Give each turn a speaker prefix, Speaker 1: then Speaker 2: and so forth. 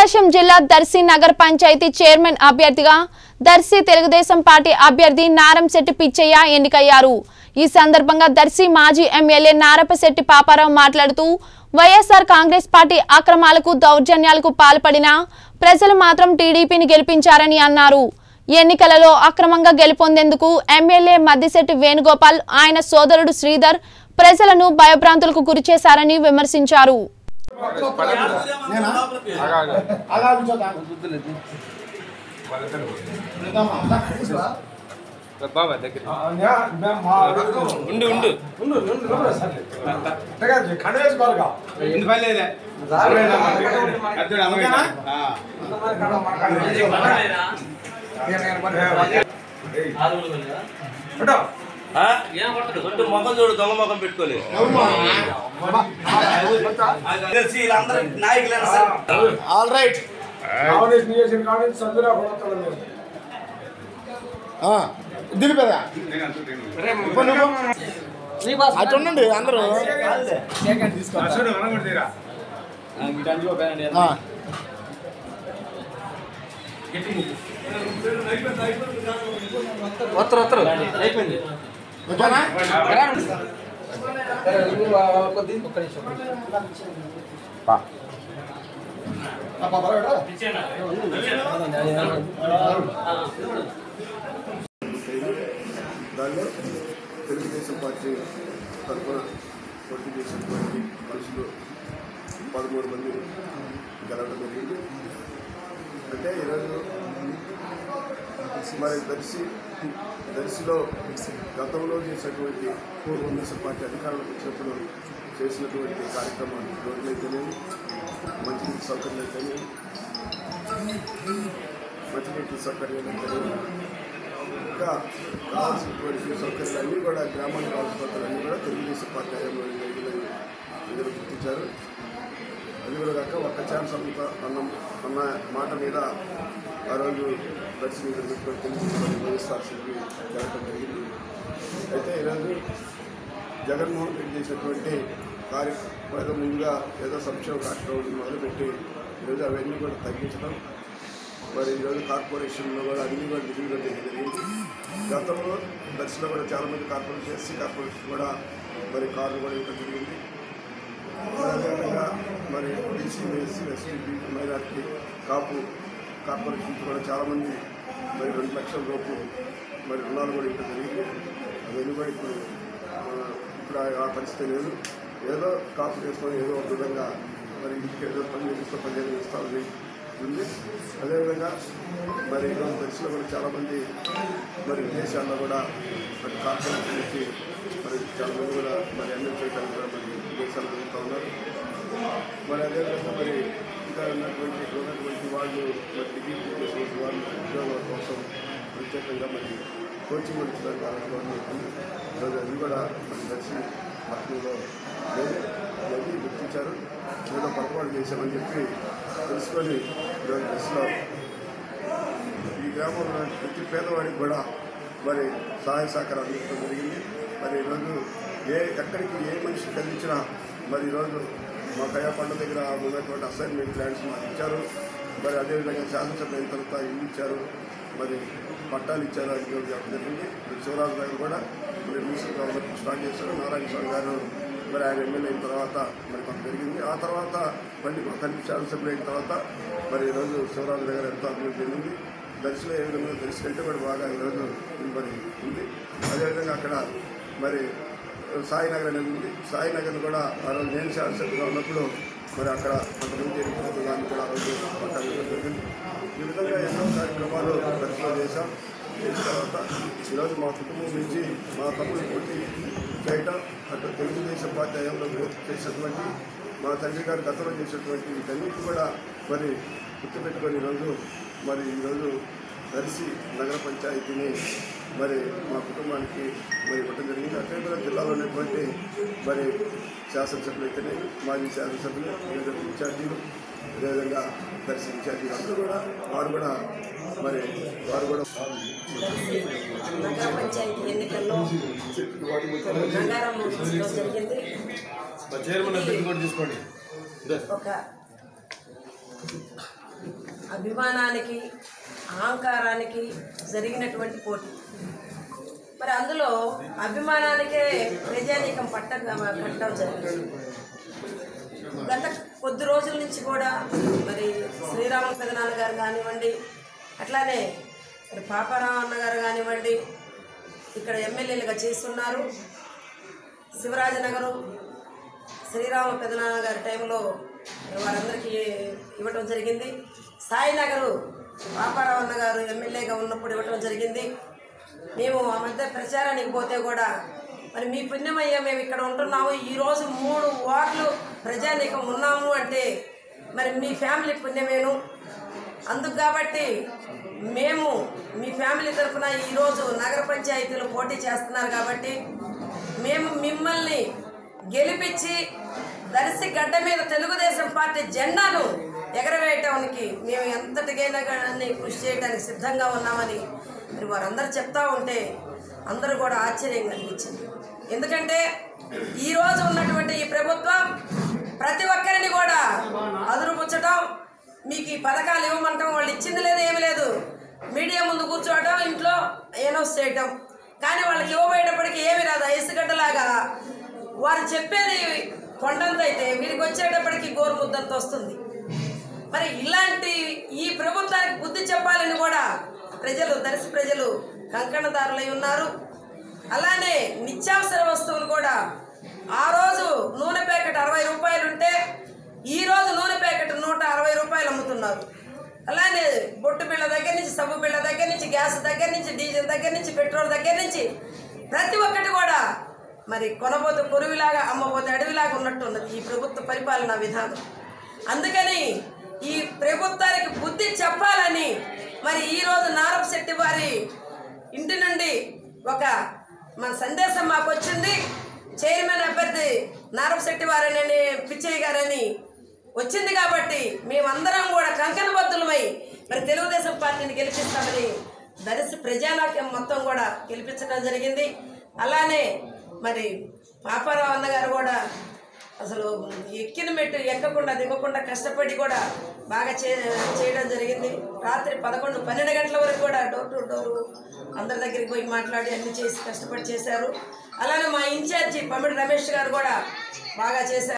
Speaker 1: ప్రకాశం జిల్లా దర్శి నగర పంచాయతీ చైర్మన్ అభ్యర్థిగా దర్శి తెలుగుదేశం పార్టీ అభ్యర్థి నారంశెట్టి పిచ్చయ్య ఎన్నికయ్యారు ఈ సందర్భంగా దర్శి మాజీ ఎమ్మెల్యే నారపశెట్టి పాపారావు మాట్లాడుతూ వైఎస్ఆర్ కాంగ్రెస్ పార్టీ అక్రమాలకు దౌర్జన్యాలకు పాల్పడిన ప్రజలు మాత్రం టీడీపీని గెలిపించారని అన్నారు ఎన్నికలలో అక్రమంగా గెలుపొందేందుకు ఎమ్మెల్యే మద్దిశెట్టి వేణుగోపాల్ ఆయన సోదరుడు శ్రీధర్ ప్రజలను భయభ్రాంతులకు గురిచేశారని విమర్శించారు
Speaker 2: అలా కూర్చోదా
Speaker 3: బాబా దగ్గర
Speaker 2: ఉండు ఉండు ఉండు కడవేసుకోవాలిగా
Speaker 3: ఇంటి పని లేదే
Speaker 4: కొట్టు ముఖం చూడు దొంగ ముఖం పెట్టుకోలే తెలిసి వీళ్ళందరూ నాయకులైనా సరే
Speaker 2: ఆల్ రైట్
Speaker 5: కాంగ్రెస్ నియోజకవర్గం కాంగ్రెస్ సందులో కొడతాడు మీరు
Speaker 2: దిగిపోదా ఇప్పుడు నువ్వు అటు ఉండండి అందరూ ఆ. ఓకేనా ఆ పాప రాడా?
Speaker 6: దానిలో తెలుగుదేశం పార్టీ తరఫున పోటీ చేసినటువంటి మనుషులు పదమూడు మంది గెలవడం జరిగింది అంటే ఈరోజు మరి దర్శి దర్శిలో గతంలో చేసినటువంటి తెలుగుదేశం పార్టీ అధికారంలోకి వచ్చినప్పుడు చేసినటువంటి కార్యక్రమాలు రోడ్లైతేనేమి మంచినీటి సౌకర్యాలు అయితేనేమి మంచినీటి సౌకర్యాలు అయితేనేమి ఇంకా కావాల్సినటువంటి సౌకర్యాలన్నీ కూడా గ్రామానికి కావాల్సినవన్నీ కూడా తెలుగుదేశం పార్టీ హయాంలో జరిగినవి ప్రజలు గుర్తించారు అది కూడా కాక ఒక్క ఛాన్స్ అమ్ముతా అన్న అన్న మాట మీద ఆ రోజు దర్శనం పెట్టుకొని తెలుగుదేశం వైఎస్ఆర్సీపీ జరగడం జరిగింది అయితే ఈరోజు జగన్మోహన్ రెడ్డి చేసినటువంటి కార్యక్రమం ముందుగా ఏదో సంక్షేమ కార్యక్రమం మొదలుపెట్టి ఈరోజు అవన్నీ కూడా తగ్గించడం మరి ఈరోజు కార్పొరేషన్లో కూడా అన్ని కూడా నిధులు జరిగింది గతంలో దర్శిలో కూడా చాలామంది కార్పొరేషన్ ఎస్సీ కార్పొరేషన్ కూడా మరి కార్లు కూడా ఇవ్వడం జరిగింది అదేవిధంగా మరి BC SC ST minority Kapu corporations కూడా చాలామంది మరి రెండు లక్షల లోపు మరి రుణాలు కూడా ఇవ్వడం జరిగింది అవన్నీ కూడా ఇప్పుడు ఆ, ఇప్పుడు ఆ- ఆ పరిస్థితి లేదు ఏదో కాపు చేసుకొని ఏదో ఒక విధంగా మరి ఇంటికి ఏదో పని చేపిస్తూ పదిహేను ఇస్తామని ఉంది అదేవిధంగా మరి ఈరోజు దర్శిలో కూడా చాలామంది మరి విదేశాల్లో కూడా మరి కార్పొరేషన్ నుంచి మరి చాలామంది కూడా మరి ఎంఎల్ చేయడానికి కూడా మరి విదేశాలు వెళ్తూ ఉన్నారు మరి అదేవిధంగా మరి ఇంకా ఉన్నటువంటి ఇక్కడ ఉన్నటువంటి వాళ్ళు మరి డిగ్రీ చేసినటువంటి వాళ్ళు ఉద్యోగాల కోసం ప్రత్యేకంగా మరి కోచింగ్ ఇచ్చడానికి ఆలోచన ఈరోజు అది కూడా మరి దర్శనం పట్టణంలో లేదు ఇవన్నీ గుర్తించారు ఏదో పొరపాటు చేశామని చెప్పి తెలుసుకొని ఈరోజు దశలో ఈ గ్రామంలో ఉన్న ప్రతి పేదవాడికి కూడా మరి సహాయ సహకారం అందించడం జరిగింది మరి ఈరోజు ఏ ఎక్కడికి ఏ మనిషి కలిగించినా మరి ఈరోజు మా కయ్యపండ దగ్గర ఉన్నటువంటి అసైన్మెంట్ ల్యాండ్స్ మాకు ఇచ్చారు మరి అదేవిధంగా శాసనసభ అయిన తర్వాత ఇల్లు ఇచ్చారు మరి పట్టాలు ఇచ్చారు అని చెప్పి చెప్పడం జరిగింది మరి శివరాజు గారు కూడా మరి మినిస్టర్గా ఉన్నప్పుడు స్టార్ట్ చేశారు నారాయణ స్వామి గారు మరి ఆయన ఎమ్మెల్యే అయిన తర్వాత మరి మాకు జరిగింది ఆ తర్వాత మళ్ళీ మా తండ్రి శాసనసభ్యులు అయిన తర్వాత మరి ఈరోజు శివరాజు దగ్గర ఎంతో అభివృద్ధి జరిగింది దర్శనం ఏ విధంగా దర్శనం కంటే కూడా బాగా ఈరోజు మరి ఉంది అదేవిధంగా అక్కడ మరి సాయినగర్ అనేది ఉంది సాయినగర్ కూడా ఆ రోజు నేను శాసనసభ్యుగా ఉన్నప్పుడు మరి అక్కడ కొంతమంది జరిగినప్పుడు దాన్ని కూడా ఆ రోజు పట్టాలు జరిగింది ఈ విధంగా ఎన్నో కార్యక్రమాలు దర్శనం చేశాం చేసిన తర్వాత ఈరోజు మా కుటుంబం నుంచి మా తమ్ముడు పోటీ చేయటం అటు తెలుగుదేశం పార్టీ హయాంలో పోటీ చేసినటువంటి మా తండ్రి గారు గతంలో చేసినటువంటి వీటన్నిటి కూడా మరి గుర్తుపెట్టుకొని ఈరోజు మరి ఈరోజు దర్శి నగర పంచాయతీని మరి మా కుటుంబానికి మరి ఇవ్వడం జరిగింది అదేవిధంగా జిల్లాలో ఉన్నటువంటి మరి శాసనసభ్యులు అయితేనే మాజీ శాసనసభ్యులు అదేవిధంగా ఇన్ఛార్జీలు అదేవిధంగా దర్శి ఇన్ఛార్జీలు అందరూ కూడా వారు కూడా మరి వారు కూడా
Speaker 7: నగర పంచాయతీ ఎన్నికల్లో బంగారం మోసంలో జరిగింది
Speaker 5: చైర్మన్ అభ్యర్థి కూడా తీసుకోండి
Speaker 7: ఒక అభిమానానికి అహంకారానికి జరిగినటువంటి పోటీ మరి అందులో అభిమానానికే ప్రజానీకం పట్ట కట్టడం జరిగింది గత కొద్ది రోజుల నుంచి కూడా మరి శ్రీరామ పెదనాన్న గారు కానివ్వండి అట్లానే మరి పాపారావు అన్న గారు కానివ్వండి ఇక్కడ ఎమ్మెల్యేలుగా చేస్తున్నారు శివరాజనగరం శ్రీరామ పెదనాన్న గారి టైంలో వారందరికీ ఇవ్వటం జరిగింది సాయినగరు పాపారావు అన్న గారు ఎమ్మెల్యేగా ఉన్నప్పుడు ఇవ్వటం జరిగింది మేము ఆ మధ్య ప్రచారానికి పోతే కూడా మరి మీ పుణ్యమయ్యా మేము ఇక్కడ ఉంటున్నాము ఈరోజు మూడు వార్డులు ప్రజానీకం ఉన్నాము అంటే మరి మీ ఫ్యామిలీ పుణ్యమేను అందుకు కాబట్టి మేము మీ ఫ్యామిలీ తరఫున ఈరోజు నగర పంచాయతీలో పోటీ చేస్తున్నారు కాబట్టి మేము మిమ్మల్ని గెలిపించి దర్శి గడ్డ మీద తెలుగుదేశం పార్టీ జెండాను ఎగరవేయటానికి మేము ఎంతటికైనా కానీ కృషి చేయడానికి సిద్ధంగా ఉన్నామని మరి వారందరూ చెప్తా ఉంటే అందరూ కూడా ఆశ్చర్యం కలిగించింది ఎందుకంటే ఈరోజు ఉన్నటువంటి ఈ ప్రభుత్వం ప్రతి ఒక్కరిని కూడా అదురుపుచ్చటం మీకు ఈ పథకాలు ఇవ్వమంటాం వాళ్ళు ఇచ్చింది లేదు ఏమీ లేదు మీడియా ముందు కూర్చోవటం ఇంట్లో అనౌన్స్ చేయటం కానీ వాళ్ళకి ఇవ్వబోయేటప్పటికి ఏమి రాదు ఐసుగడ్డలాగా వారు చెప్పేది కొండంత అయితే వీరికి వచ్చేటప్పటికి గోరు ముద్దంత వస్తుంది మరి ఇలాంటి ఈ ప్రభుత్వానికి బుద్ధి చెప్పాలని కూడా ప్రజలు దర్శి ప్రజలు కంకణదారులై ఉన్నారు అలానే నిత్యావసర వస్తువులు కూడా ఆ రోజు నూనె ప్యాకెట్ అరవై రూపాయలు ఉంటే ఈ రోజు నూనె ప్యాకెట్ నూట అరవై రూపాయలు అమ్ముతున్నారు అలానే బొట్టు బిళ్ళ దగ్గర నుంచి సబ్బు బిళ్ళ దగ్గర నుంచి గ్యాస్ దగ్గర నుంచి డీజిల్ దగ్గర నుంచి పెట్రోల్ దగ్గర నుంచి ప్రతి ఒక్కటి కూడా మరి కొనబోతే కొరువిలాగా అమ్మబోతే అడవిలాగా ఉన్నట్టు ఉన్నది ఈ ప్రభుత్వ పరిపాలనా విధానం అందుకని ఈ ప్రభుత్వానికి బుద్ధి చెప్పాలని మరి ఈరోజు నారప్ శెట్టి వారి ఇంటి నుండి ఒక మన సందేశం మాకు వచ్చింది చైర్మన్ అభ్యర్థి నారప్ శెట్టి వారని పిచ్చయ్య గారని వచ్చింది కాబట్టి మేమందరం కూడా కంకణబద్దులమై మరి తెలుగుదేశం పార్టీని గెలిపిస్తామని దర్శి ప్రజానాట్యం మొత్తం కూడా గెలిపించడం జరిగింది అలానే మరి పాపారావు అన్నగారు కూడా అసలు ఎక్కిన మెట్టు ఎక్కకుండా దిగకుండా కష్టపడి కూడా బాగా చే చేయడం జరిగింది రాత్రి పదకొండు పన్నెండు గంటల వరకు కూడా డోర్ టు డోర్ అందరి దగ్గరికి పోయి మాట్లాడి అన్ని చేసి కష్టపడి చేశారు అలానే మా ఇన్ఛార్జి పమిడి రమేష్ గారు కూడా బాగా చేశారు